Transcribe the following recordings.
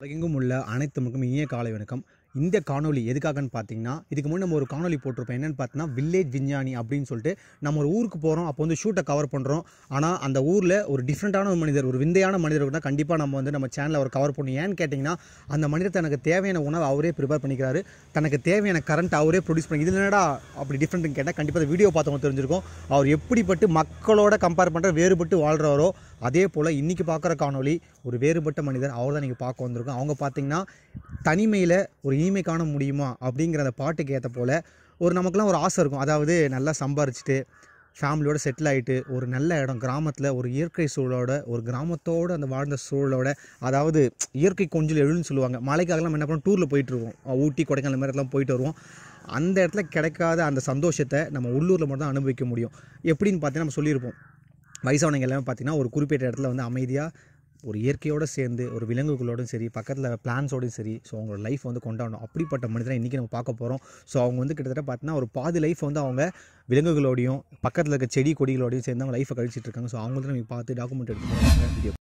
உலகெங்கும் உள்ள அனைத்து மக்களும் இனிய காலை வணக்கம் இந்த காணொளி எதுக்காகன்னு பார்த்தீங்கன்னா இதுக்கு முன்னாடி நம்ம ஒரு காணொளி போட்டிருப்போம் என்னன்னு பார்த்தீங்கன்னா வில்லேஜ் விஞ்ஞானி அப்படின்னு சொல்லிட்டு நம்ம ஒரு ஊருக்கு போகிறோம் அப்போ வந்து ஷூட்டை கவர் பண்ணுறோம் ஆனால் அந்த ஊரில் ஒரு டிஃப்ரெண்ட்டான ஒரு மனிதர் ஒரு விந்தையான மனிதர் தான் கண்டிப்பாக நம்ம வந்து நம்ம சேனலில் அவர் கவர் பண்ணணும் ஏன்னு கேட்டிங்கன்னா அந்த மனிதர் தனக்கு தேவையான உணவை அவரே ப்ரிப்பேர் பண்ணிக்கிறாரு தனக்கு தேவையான கரண்ட் அவரே ப்ரொடியூஸ் பண்ணி இது என்னடா அப்படி டிஃப்ரெண்ட்னு கேட்டால் கண்டிப்பாக வீடியோ பார்த்தவங்க தெரிஞ்சிருக்கும் அவர் எப்படிப்பட்டு மக்களோட கம்பேர் பண்ணுற வேறுபட்டு வாழ்கிறவரோ அதே போல் இன்றைக்கி பார்க்குற காணொளி ஒரு வேறுபட்ட மனிதர் அவர் தான் நீங்கள் பார்க்க வந்திருக்கோம் அவங்க பார்த்தீங்கன்னா தனிமையில் ஒரு இனிமை காண முடியுமா அப்படிங்கிற அந்த பாட்டுக்கு ஏற்ற போல் ஒரு நமக்குலாம் ஒரு ஆசை இருக்கும் அதாவது நல்லா சம்பாரிச்சிட்டு ஃபேமிலியோட செட்டில் ஆகிட்டு ஒரு நல்ல இடம் கிராமத்தில் ஒரு இயற்கை சூழலோட ஒரு கிராமத்தோட அந்த வாழ்ந்த சூழலோட அதாவது இயற்கை கொஞ்சல் எழுன்னு சொல்லுவாங்க மலைக்காகலாம் நம்ம என்ன பண்ணோம் டூரில் போயிட்டு வருவோம் அஹ் ஊட்டி கொடைக்கானல் இந்த மாதிரி இடத்துல போயிட்டு வருவோம் அந்த இடத்துல கிடைக்காத அந்த சந்தோஷத்தை நம்ம உள்ளூரில் மட்டும் தான் அனுபவிக்க முடியும் எப்படின்னு பார்த்தீங்கன்னா நம்ம சொல்லியிருப்போம் வயசானவங்க எல்லாமே பார்த்தீங்கன்னா ஒரு குறிப்பிட்ட இடத்துல வந்து அமைதியாக ஒரு இயற்கையோடு சேர்ந்து ஒரு விலங்குகளோடும் சரி பக்கத்தில் பிளான்ஸோடையும் சரி ஸோ அவங்களோட லைஃப் வந்து கொண்டாடணும் அப்படிப்பட்ட மனிதரை இன்றைக்கி நம்ம பார்க்க போகிறோம் ஸோ அவங்க வந்து கிட்டத்தட்ட பார்த்தீங்கன்னா ஒரு பாதி லைஃப் வந்து அவங்க விலங்குகளோடையும் பக்கத்தில் இருக்க செடி கொடிகளோடையும் சேர்ந்து அவங்க லைஃப்பை கழிச்சிட்டு இருக்காங்க ஸோ அவங்க நம்ம பார்த்து டாக்குமெண்ட் எடுத்து போகிறாங்க வீடியோ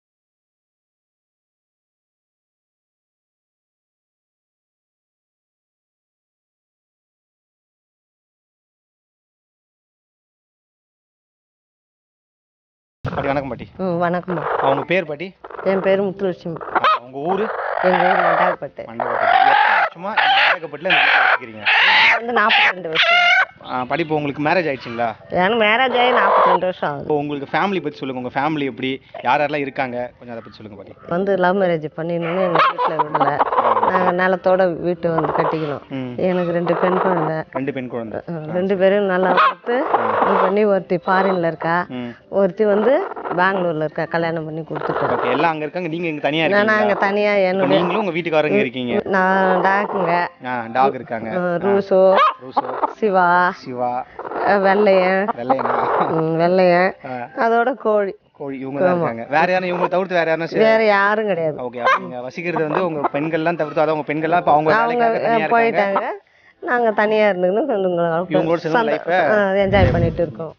பாட்டி வணக்கம் பாட்டி ம் வணக்கம்மா அவங்க பேர் பாட்டி என் பேர் முத்துலட்சுமி அவங்க ஊர் எங்கள் ஊர் மண்டாகப்பட்டு மண்டபப்பட்டி எத்தனை வருஷமாக இந்த மண்டபப்பட்டில் இந்த வீட்டில் வச்சுக்கிறீங்க வந்து நாற்பத்தி ரெண்டு வருஷம் படிப்பு உங்களுக்கு மேரேஜ் ஆயிடுச்சுங்களா எனக்கு மேரேஜ் ஆகி நாற்பத்தி ரெண்டு வருஷம் ஆகுது இப்போ உங்களுக்கு ஃபேமிலி பற்றி சொல்லுங்கள் உங்கள் ஃபேமிலி எப்படி யார் யாரெல்லாம் இருக்காங்க கொஞ்சம் அதை பற்றி சொல்லுங்கள் பாட்டி வந்து லவ் மேரேஜ் பண்ணிடணும்னு எங்கள் வீட்டில் விடல நாங்கள் நிலத்தோட வீட்டை வந்து கட்டிக்கணும் ம் எனக்கு ரெண்டு பெண் குழந்தை ரெண்டு பெண் குழந்தை அஹ் ரெண்டு பேரும் நல்லா பார்த்து இது பண்ணி ஒருத்தி ஃபாரின்ல இருக்கா ம் ஒருத்தி வந்து பெங்களூர்ல இருக்கா கல்யாணம் பண்ணி கொடுத்துட்டோம் ஓகே எல்லாம் அங்கே இருக்காங்க நீங்கள் இங்கே தனியாக நான் இருக்கீங்க நாங்கள் தனியாக இப்போ என்னுடைய நீங்களும் உங்கள் வீட்டுக்காரங்க இருக்கீங்க நான் டாக்குங்க ஆ டாக் இருக்காங்க அஹ் ரூசோ ரூசோ சிவா சிவா அஹ் வெள்ளையன் வெள்ளையனா ம், வெள்ளையன் ஆ, அதோட கோழி கோழி இவங்க தான் இருக்காங்க வேற யாரும் இவங்களை தவிர்த்து வேற யாரும் சரி வேற யாரும் கிடையாது ஓகே அப்போ நீங்கள் வசிக்கிறது வந்து உங்கள் பெண்கள்லாம் தவிர்த்து அதான் உங்கள் பெண்கள்லாம் இப்போ அவங்க அவங்க வேலைக்காக தனியாக அஹ், இருக்காங்க போயிட்டாங்க நாங்க தனியா இவங்களோட இருந்துக்கணும் சேர்ந்து life-அ என்ஜாய் பண்ணிட்டு இருக்கோம்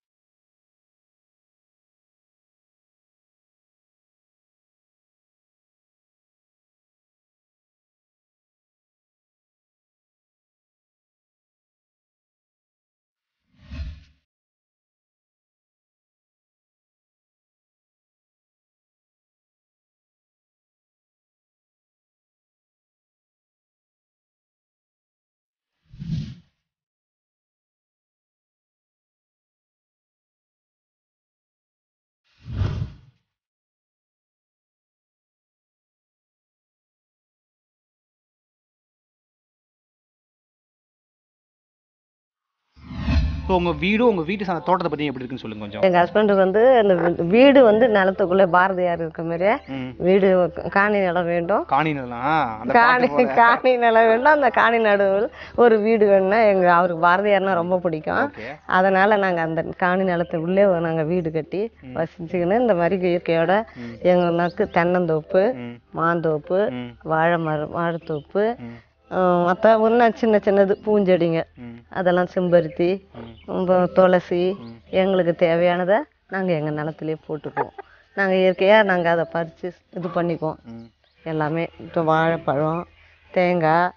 ஸோ உங்கள் வீடும் உங்கள் வீட்டு சார்ந்த தோட்டத்தை பற்றி எப்படி இருக்குன்னு சொல்லுங்க கொஞ்சம் எங்க ஹஸ்பண்டுக்கு வந்து அந்த வீ- வீடு வந்து நிலத்துக்குள்ள பாரதியார் இருக்க மாதிரியே ம் வீடு காணி நிலம் வேண்டும் காணினெல்லாம் அந்த காணி பாட்டு போல காணி நிலம் வேண்டும் அந்த காணி நடுவில் ஒரு வீடு வேணும்னா எங்க அவருக்கு பாரதியார்னா ரொம்ப பிடிக்கும் ஓகே அதனால நாங்க அந்த காணி நிலத்தை உள்ளே நாங்க வீடு கட்டி வசிச்சுக்கின்னு இந்த மாதிரி இயற்கையோட ம். எங்களுக்கு தென்னந்தோப்பு ம் மாந்தோப்பு ம் வாழை மரம் வாழைத்தோப்பு ம் மற்ற இன்னும் சின்ன சின்னது பூஞ்செடிங்க ம் அதெல்லாம் செம்பருத்தி ம் அப்புறம் துளசி ம். எங்களுக்கு தேவையானதை நாங்கள் எங்கள் நிலத்துலேயே போட்டுக்குவோம் நாங்கள் இயற்கையாக நாங்கள் அதை பறித்து இது பண்ணிக்குவோம் ம் எல்லாமே இப்போ வாழைப்பழம் தேங்காய்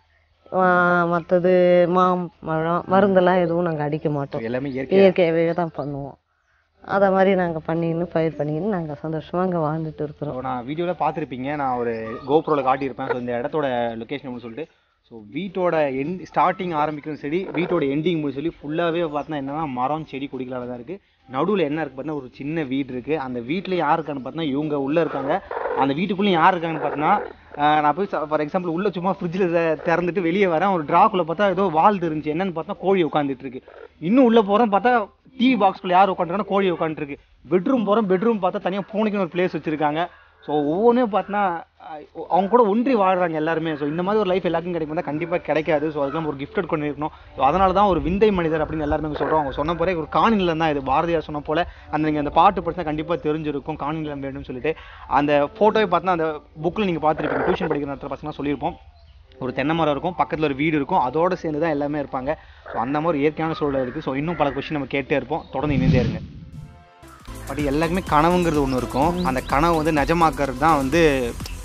மற்றது மாம்பழம் மருந்தெல்லாம் எதுவும் நாங்கள் அடிக்க மாட்டோம் எல்லாமே இயற்கை இயற்கையாகவே தான் பண்ணுவோம் அதை மாதிரி நாங்கள் பண்ணிக்கின்னு பயிர் பண்ணிக்கின்னு நாங்கள் சந்தோஷமாக இங்கே வாழ்ந்துட்டு இருக்கிறோம் ஸோ நான் வீடியோவில் பார்த்துருப்பீங்க நான் ஒரு கோப்ரோவில் காட்டியிருப்பேன் ஸோ இந்த இடத்தோட லொக்கேஷன் அப்படின்னு சொல்லிட்டு ஸோ வீட்டோட என் ஸ்டார்டிங் ஆரம்பிக்கிறதும் சரி வீட்டோட எண்டிங் முடியும் சொல்லி ஃபுல்லாகவே பார்த்தீங்கன்னா என்னன்னா மரம் செடி கொடிகளால் தான் இருக்குது நடுவில் என்ன இருக்குது பார்த்தீங்கன்னா ஒரு சின்ன வீடு இருக்குது அந்த வீட்டில் யார் இருக்கான்னு பார்த்தீங்கன்னா இவங்க உள்ளே இருக்காங்க அந்த வீட்டுக்குள்ளேயும் யார் இருக்காங்கன்னு பார்த்தீங்கன்னா ஆஹ் நான் போய் ஃபார் எக்ஸாம்பிள் உள்ள சும்மா ஃப்ரிட்ஜில் திறந்துட்டு வெளியே வரேன் ஒரு ட்ராக்குள்ளே பார்த்தா ஏதோ வால் இருந்துச்சு என்னன்னு பார்த்தா கோழி உட்காந்துட்டு இருக்கு இன்னும் உள்ளே போகிறோம் பார்த்தா டிவி பாக்ஸ்குள்ள யார் உட்காந்துருக்காங்க கோழி உட்காந்துருக்கு பெட்ரூம் போகிறோம் பெட்ரூம் பார்த்தா தனியாக பூனைக்குன்னு ஒரு பிளேஸ் வச்சிருக்காங்க ஸோ ஒவ்வொன்றும் பார்த்தீங்கன்னா அஹ் அவங்க கூட ஒன்றி வாழ்றாங்க எல்லாருமே ஸோ இந்த மாதிரி ஒரு லைஃப் எல்லாருக்கும் கிடைக்கும் கண்டிப்பாக கிடைக்காது ஸோ அதுக்கெல்லாம் ஒரு கிஃப்டட் கொண்டு இருக்கணும் ஸோ அதனால தான் ஒரு விந்தை மனிதர் அப்படின்னு எல்லாருமே சொல்கிறோம் அவங்க சொன்ன போல ஒரு காணிநிலம் தான் இது பாரதியார் சொன்ன போல அந்த நீங்கள் அந்த பாட்டு படிச்சா கண்டிப்பாக தெரிஞ்சிருக்கும் காணிநிலம் வேணும்னு சொல்லிட்டு அந்த ஃபோட்டோவை பார்த்தா அந்த புக்கில் நீங்கள் பார்த்துருப்பீங்க டியூஷன் படிக்கிற நேரத்தில் பசங்க சொல்லியிருப்போம் ஒரு தென்னை மரம் இருக்கும் பக்கத்தில் ஒரு வீடு இருக்கும் அதோட சேர்ந்து தான் எல்லாமே இருப்பாங்க ஸோ அந்த மாதிரி இயற்கையான சூழல் இருக்குது ஸோ இன்னும் பல கொஸ்டின் நம்ம கேட்டே இருப்போம் தொடர்ந்து இணைந்தே இருங்க பட் எல்லாருக்குமே கனவுங்கிறது ஒன்று இருக்கும் அந்த கனவு வந்து நிஜமாக்குறது தான் வந்து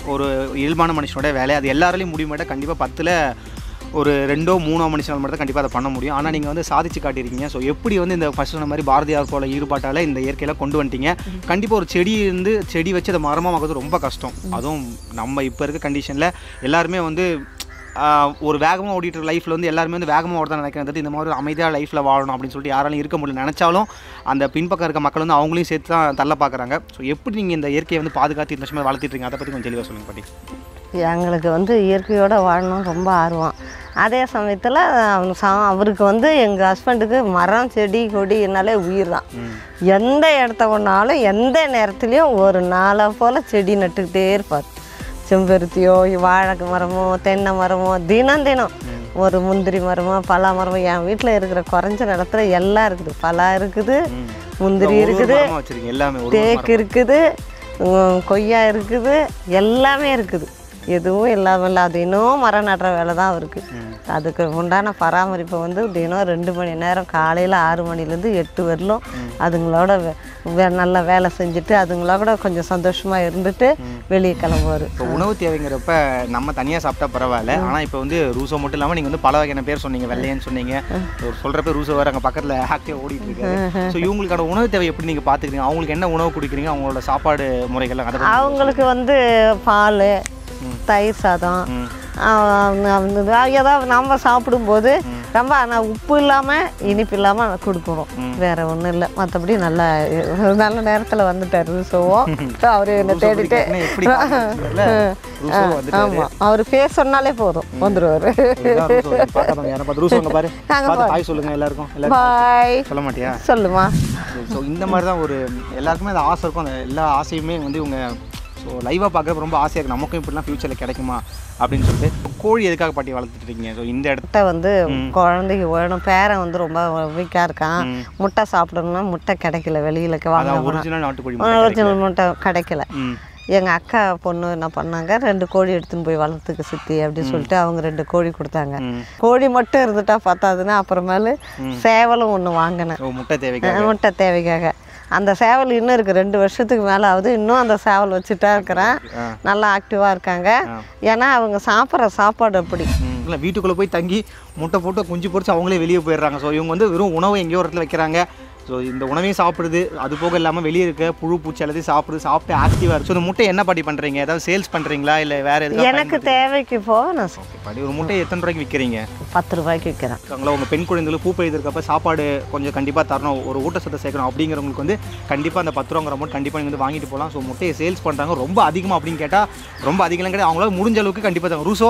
ஒரு இயல்பான மனுஷனோட வேலை அது எல்லாராலையும் முடியும் மாட்டா கண்டிப்பாக பத்தில் ஒரு ரெண்டோ மூணோ மனுஷனால் மட்டும் தான் கண்டிப்பாக அதை பண்ண முடியும் ஆனால் நீங்கள் வந்து சாதிச்சு காட்டியிருக்கீங்க ஸோ எப்படி வந்து இந்த ஃபர்ஸ்ட் சொன்ன மாதிரி பாரதியார் போல ஈடுபாட்டால் இந்த இயற்கையில் கொண்டு வந்துட்டீங்க கண்டிப்பாக ஒரு செடி இருந்து செடி வச்சு அதை மரமாக்குறது ரொம்ப கஷ்டம் அதுவும் நம்ம இப்போ இருக்க கண்டிஷனில் எல்லாருமே வந்து ஆஹ், ஒரு வேகமாக ஓடிட்டு இருக்க லைஃப்பில் வந்து எல்லாருமே வந்து வேகமாக ஓட தான் நினைக்கிறது இந்த மாதிரி ஒரு அமைதியாக லைஃப்பில் வாழணும் அப்படின்னு சொல்லிட்டு யாராலையும் இருக்க முடியல நினச்சாலும் அந்த பின்பக்கம் இருக்க மக்கள் வந்து அவங்களையும் சேர்த்து தான் தள்ள பார்க்குறாங்க ஸோ எப்படி நீங்கள் இந்த இயற்கையை வந்து பாதுகாத்து இந்த வருஷமாக வளர்த்திட்டு இருக்கீங்க அதை பற்றி கொஞ்சம் தெளிவாக சொல்லுங்கள் பாட்டி எங்களுக்கு வந்து இயற்கையோட வாழணும் ரொம்ப ஆர்வம் அதே சமயத்தில் அவங்க சா அவருக்கு வந்து எங்கள் ஹஸ்பண்டுக்கு மரம் செடி கொடினாலே உயிர் தான் எந்த இடத்த கொண்டாலும் எந்த நேரத்துலையும் ஒரு நாளை போல் செடி நட்டுக்கிட்டே இருப்பார் செம்பருத்தியோ வாழை மரமோ தென்னை மரமோ தினம் தினம் ஒரு முந்திரி மரமோ பலா மரமோ என் வீட்டில் இருக்கிற குறைஞ்ச நிலத்துல எல்லாம் இருக்குது பலா இருக்குது முந்திரி இருக்குது வச்சுருக்கீங்க எல்லாமே ஒரு ஒரு தேக்கு இருக்குது உம், கொய்யா இருக்குது எல்லாமே இருக்குது எதுவும் இல்லாமல் இல்லை அது இன்னும் மரம் நடுற வேலை தான் அவருக்கு அதுக்கு உண்டான பராமரிப்பை வந்து தினம் ரெண்டு மணி நேரம் காலையில் ஆறு மணிலேருந்து எட்டு வரலும் அதுங்களோட வே- வே- நல்லா வேலை செஞ்சுட்டு அதுங்களோட கொஞ்சம் சந்தோஷமாக இருந்துட்டு வெளியே கிளம்புவார் இப்போ உணவு தேவைங்கிறப்ப நம்ம தனியாக சாப்பிட்டா பரவாயில்ல ஆனால் இப்போ வந்து ரூசோ மட்டும் இல்லாமல் நீங்கள் வந்து பல வகையான பேர் சொன்னீங்க வெள்ளையன்னு சொன்னீங்க ஒரு சொல்கிறப்ப ரூசோ வேறு அங்கே பக்கத்தில் ஆக்டிவாக ஓடிட்டு இருக்காரு ஸோ இவங்களுக்கான உணவு தேவை எப்படி நீங்கள் பார்த்துக்கிறீங்க அவங்களுக்கு என்ன உணவு குடிக்கிறீங்க அவங்களோட சாப்பாடு முறைகள் அதை பத்தி அவங்களுக்கு வந்து பால் தயிர் சாதம் ம். அவங்க வந்து ஏதாவது நம்ம சாப்பிடும்போது ரொம்ப ஆனால் உப்பு இல்லாமல் இனிப்பு இல்லாமல் கொடுக்குறோம் வேற ஒன்றும் இல்லை மற்றபடி நல்ல நல்ல நேரத்தில் வந்துட்டார் ருசோவும் அவர் என்னை தேடிட்டு பிடிக்காதுன்னா எப்படி பார்த்துக்கிறீங்கல்ல? ரூசோ வந்துட்டாரு. ஆமாம் அவர் பேர் சொன்னாலே போதும் வந்துடுவார் இதுதான் ரூசோ. நீ பார்க்காதவங்க யாரை பார்த்து ரூசோ அங்கே பாரு பார்த்து ஹாய் சொல்லுங்க எல்லாருக்கும் எல்லாருக்கும் பாய் சொல்ல மாட்டியா சொல்லுமா ஸோ இந்த மாதிரி தான் ஒரு எல்லாருக்குமே அந்த ஆசை இருக்கும் அந்த எல்லா ஆசையுமே வந்து இவங்க ஸோ லைவாக பார்க்குறப்ப ரொம்ப ஆசையாக இருக்குது நமக்கும் இப்படிலாம் ஃப்யூச்சரில் கிடைக்குமா அப்படின்னு சொல்லிட்டு கோழி எதுக்காக பாட்டி வளர்த்துட்டு இருக்கீங்க ஸோ இந்த இடத்த முட்டை வந்து குழந்தைக்கு வேணும் பேரன் வந்து ரொம்ப வீக்காக இருக்கான் முட்டை சாப்பிடணும்னா முட்டை கிடைக்கல வெளியில் வாங்க அதான் ஒரிஜினல் நாட்டுக்கோழி முட்டை ஒரிஜினல் முட்டை கிடைக்கல ம் எங்கள் அக்கா பொண்ணு என்ன பண்ணாங்க ரெண்டு கோழி எடுத்துன்னு போய் வளர்த்துக்க சித்தி அப்படின்னு சொல்லிட்டு அவங்க ரெண்டு கோழி கொடுத்தாங்க ம். கோழி மட்டும் இருந்துட்டா பத்தாதுன்னா அப்புறமேலு சேவலும் ஒன்று வாங்கினேன் ஸோ முட்டை தேவைக்காக முட்டை தேவைக்காக அந்த சேவல் இன்னும் இருக்குது ரெண்டு வருஷத்துக்கு மேலே ஆகுது இன்னும் அந்த சேவல் வச்சுட்டா இருக்கிறேன் ஆ. நல்லா ஆக்டிவாக இருக்காங்க ஏன்னா அவங்க சாப்பிட்ற சாப்பாடு அப்படி இல்லை வீட்டுக்குள்ளே போய் தங்கி முட்டை போட்டு குஞ்சு பொறிச்சு அவங்களே வெளியே போயிடுறாங்க ஸோ இவங்க வந்து வெறும் உணவை எங்கேயோ ஒரு இடத்துல வைக்கிறாங்க ஸோ இந்த உணவையும் சாப்பிடுது அது போக இல்லாமல் வெளியே இருக்க புழு பூச்சி எல்லாத்தையும் சாப்பிடுது சாப்பிட்டு ஆக்டிவாக இருக்குது ஸோ இந்த முட்டை என்ன பாட்டி பண்ணுறீங்க ஏதாவது சேல்ஸ் பண்ணுறீங்களா இல்லை வேறு எதுவும் எனக்கு தேவைக்கு போக நான் ச- ஓகே பாட்டி ஒரு முட்டை எத்தனை ரூபாய்க்கு விற்கிறீங்க பத்து ரூபாய்க்கு விற்கிறேன் இருக்காங்களா உங்கள் பெண் குழந்தைகளுக்கு பூ பெய்திருக்கப்ப சாப்பாடு கொஞ்சம் கண்டிப்பாக தரணும் ஒரு ஊட்டச்சத்தை சேர்க்கணும் அப்படிங்கிறவங்களுக்கு வந்து கண்டிப்பாக அந்த பத்து ரூபாங்கிற அமௌண்ட் கண்டிப்பாக நீங்கள் வந்து வாங்கிட்டு போகலாம் ஸோ முட்டையை சேல்ஸ் பண்ணுறாங்க ரொம்ப அதிகமாக அப்படின்னு கேட்டால் ரொம்ப அதிகம் கிடையாது அவங்களால முடிஞ்ச அளவுக்கு கண்டிப்பாக தாங்க ரூசோ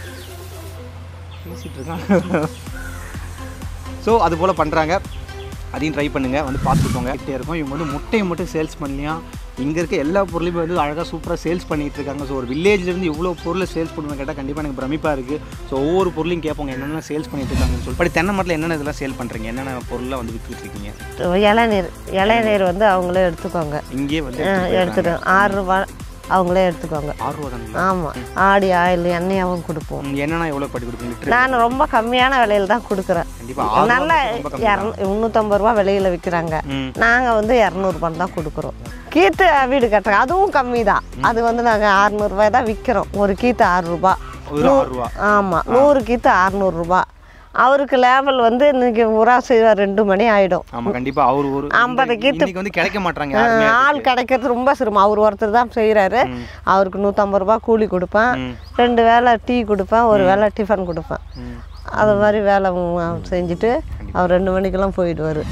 பேசிகிட்டு இருக்காங்க ஸோ அது போல் பண்ணுறாங்க அதையும் ட்ரை பண்ணுங்கள் வந்து பார்த்துக்கோங்க கிட்டே இருக்கும் இவங்க வந்து முட்டையை மட்டும் சேல்ஸ் பண்ணலையாம் இங்கே இருக்க எல்லா பொருளையுமே வந்து அழகாக சூப்பராக சேல்ஸ் பண்ணிட்டு இருக்காங்க ஸோ ஒரு வில்லேஜ்லேருந்து இவ்வளோ பொருளை சேல்ஸ் பண்ணுவேன் கேட்டால் கண்டிப்பாக எனக்கு பிரமிப்பாக இருக்குது ஸோ ஒவ்வொரு பொருளையும் கேட்போங்க என்னென்ன சேல்ஸ் பண்ணிட்டு இருக்காங்கன்னு சொல்லி பட் தென்னை மரத்தில் என்னென்ன இதெல்லாம் சேல் பண்ணுறீங்க என்னென்ன பொருளாக வந்து விற்றுட்டு இருக்கீங்க இளநீர் இளநீர் வந்து அவங்களே எடுத்துக்கோங்க இங்கேயே வந்து ஆ, எடுத்துட்டு ஆறு ரூபா அவங்களே எடுத்துக்கோங்க ஆறு ரூபா தானுங்களா ஆமாம் ஆடி ஆயில் எண்ணெயாகவும் கொடுப்போம் ம், என்னென்ன எவ்வளோ படி கொடுப்பீங்க லிட்டர் நான் ரொம்ப கம்மியான விலையில தான் கொடுக்குறேன் கண்டிப்பாக ஆறு நல்ல ரூபா ரொம்ப கம்மி இரநூ முந்நூற்றம்பது ரூபா விலையில விற்கிறாங்க ம் நாங்கள் வந்து இரநூறுபான்னு தான் கொடுக்குறோம் கீத்து வீடு கட்டுறோம் அதுவும் கம்மி தான் அது வந்து நாங்கள் அறநூறுபாய் தான் விற்கிறோம் ஒரு கீத்து ஆறு ரூபா ஒரு ஆறு ரூபா ஆமாம் நூறு கீத்து அறநூறுபா அவருக்கு லேவல் வந்து இன்னைக்கு உரா செய்வா ரெண்டு மணி ஆகிடும் ஆமாம் கண்டிப்பாக அவர் ஒரு ஐம்பது இந்த- இன்னைக்கு வந்து கிடைக்க மாட்டாங்க யாருமே ஆள் கிடைக்கிறது ரொம்ப சிரமம் அவர் ஒருத்தர் தான் செய்கிறாரு அவருக்கு நூற்றம்பது ரூபா கூலி கொடுப்பேன் ம். ரெண்டு வேளை டீ கொடுப்பேன் ஒரு வேளை டிஃபன் கொடுப்பேன் ம். அது மாதிரி வேலை ம், செஞ்சுட்டு அவர் ரெண்டு மணிக்கெல்லாம் போயிடுவார்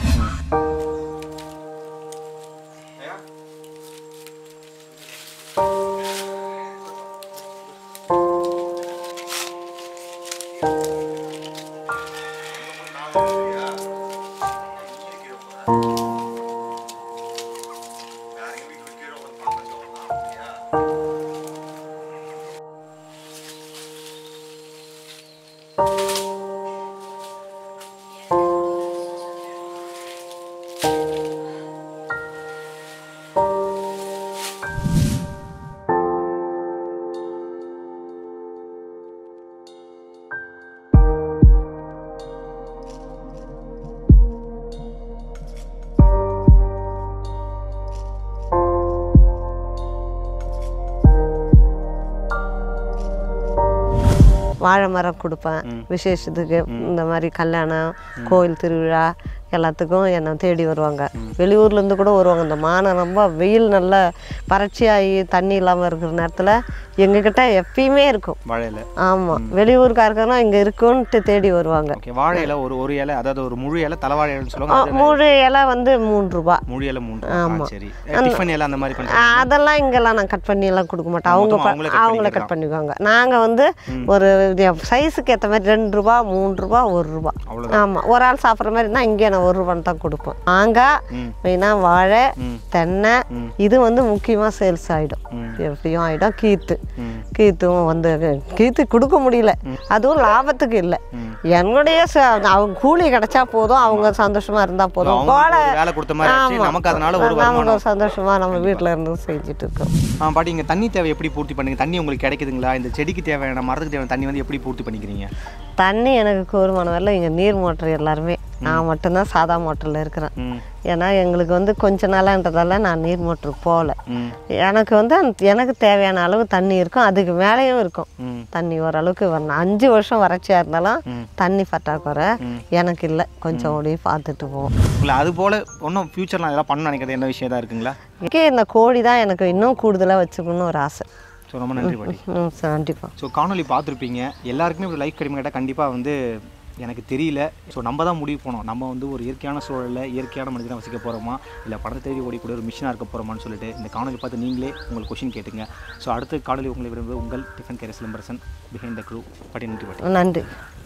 வாழை மரம் கொடுப்பேன் விசேஷத்துக்கு இந்த மாதிரி கல்யாணம் கோயில் திருவிழா எல்லாத்துக்கும் என்னை தேடி வருவாங்க வெளியூர்லேருந்து கூட வருவாங்க இந்த மானம் ரொம்ப வெயில் நல்லா வறட்சியாகி தண்ணி இல்லாமல் இருக்கிற நேரத்தில் எங்ககிட்ட எப்பயுமே இருக்கும் வாழை இலை ஆமாம் வெளியூர்காரங்கலாம் இங்கே இருக்குன்ட்டு தேடி வருவாங்க ஓகே வாழை இலை ஒரு ஒரு இலை அதாவது ஒரு முழு இலை தலைவாழை இலைன்னு ஆ, சொல்லுவாங்க அது முழு இலை வந்து மூணு ரூபா முழு இலை மூணு ஆ, சரி டிஃபன் இலை அந்த மாதிரி ஆ, பண்ணுறாங்க அதெல்லாம் இங்கெல்லாம் நான் கட் பண்ணியெல்லாம் கொடுக்க மாட்டேன் அவங்க மொத்தமா ப- அவங்களே cut அவங்களே கட் பண்ணிக்குவாங்க நாங்கள் வந்து ஒரு சைஸுக்கு ஏற்ற மாதிரி ரெண்டு ரூபா மூணு ரூபா ஒரு ரூபா அவ்வளவுதான். ஆமாம் ஒரு ஆள் சாப்பிட்ற மாதிரி இருந்தால் இங்கே நான் ஒரு ரூபான்னு தான் கொடுப்பேன் மாங்காய் மெயினாக வாழை தென்னை இது வந்து முக்கியமாக சேல்ஸ் ஆகிடும் எப்படியும் ஆகிடும் கீத்து கீத்தும் வந்து கீத்து கொடுக்க முடியல அதுவும் லாபத்துக்கு இல்லை என்னுடைய ச- அவங்க கூலி கிடைச்சா போதும் அவங்க சந்தோஷமா இருந்தால் போதும் அவங்களுக்கு கோடை ஒரு வேலை கொடுத்த மாதிரி ஆச்சு, ஆமா. நமக்கு அதனால ஒரு நமக்கு வருமானம் சந்தோஷமா நம்ம வீட்டில் இருந்து செஞ்சுட்டு இருக்கோம் ஆ பாட்டி இங்கே தண்ணி தேவை எப்படி பூர்த்தி பண்ணுங்க தண்ணி உங்களுக்கு கிடைக்குதுங்களா இந்த செடிக்கு தேவையான மரத்துக்கு தேவையான தண்ணி வந்து எப்படி பூர்த்தி பண்ணிக்கிறீங்க தண்ணி எனக்கு கூறுமான வரல இங்கே நீர் மோட்டர் எல்லாருமே நான் மட்டும்தான் சாதா மோட்டரில் இருக்கிறேன் ம் ஏன்னா எங்களுக்கு வந்து கொஞ்ச நாளான்றதால நான் நீர் மோட்டருக்கு போகல ம் எனக்கு வந்து அந்த- எனக்கு தேவையான அளவு தண்ணி இருக்கும் அதுக்கு மேலேயும் இருக்கும் ம் தண்ணி ஓரளவுக்கு வரணும் அஞ்சு வருஷம் வறட்சியாக இருந்தாலும் தண்ணி பற்றாக்குறை எனக்கு இல்லை கொஞ்சம் ஓடி பார்த்துட்டு போவோம் இல்லை அது போல் ஒன்றும் ஃப்யூச்சரில் அதெல்லாம் பண்ண நினைக்கிறது என்ன விஷயம் தான் இருக்குங்களா இங்கே இந்த கோழி தான் எனக்கு இன்னும் கூடுதலாக வச்சுக்கணும்னு ஒரு ஆசை ஸோ ரொம்ப நன்றி பாட்டி ம் கண்டிப்பாக ஸோ காணொலி பார்த்துருப்பீங்க எல்லாருக்குமே இப்படி லைஃப் கிடைக்கும் கேட்டால் கண்டிப்பாக வந்து எனக்கு தெரியல ஸோ நம்ம தான் முடிவு போனோம் நம்ம வந்து ஒரு இயற்கையான சூழலில் இயற்கையான மனிதனை வசிக்க போகிறோமா இல்லை பணத்தை தேடி ஓடிக்கூடிய ஒரு மிஷினாக இருக்க போகிறோமான்னு சொல்லிட்டு இந்த காணொலி பார்த்து நீங்களே உங்களுக்கு கொஷின் கேட்டுங்க ஸோ அடுத்த காணொலி உங்களை விரும்புவது உங்கள் tiffin carriers Silambarasan behind the crew பாட்டி நன்றி பாட்டி நன்றி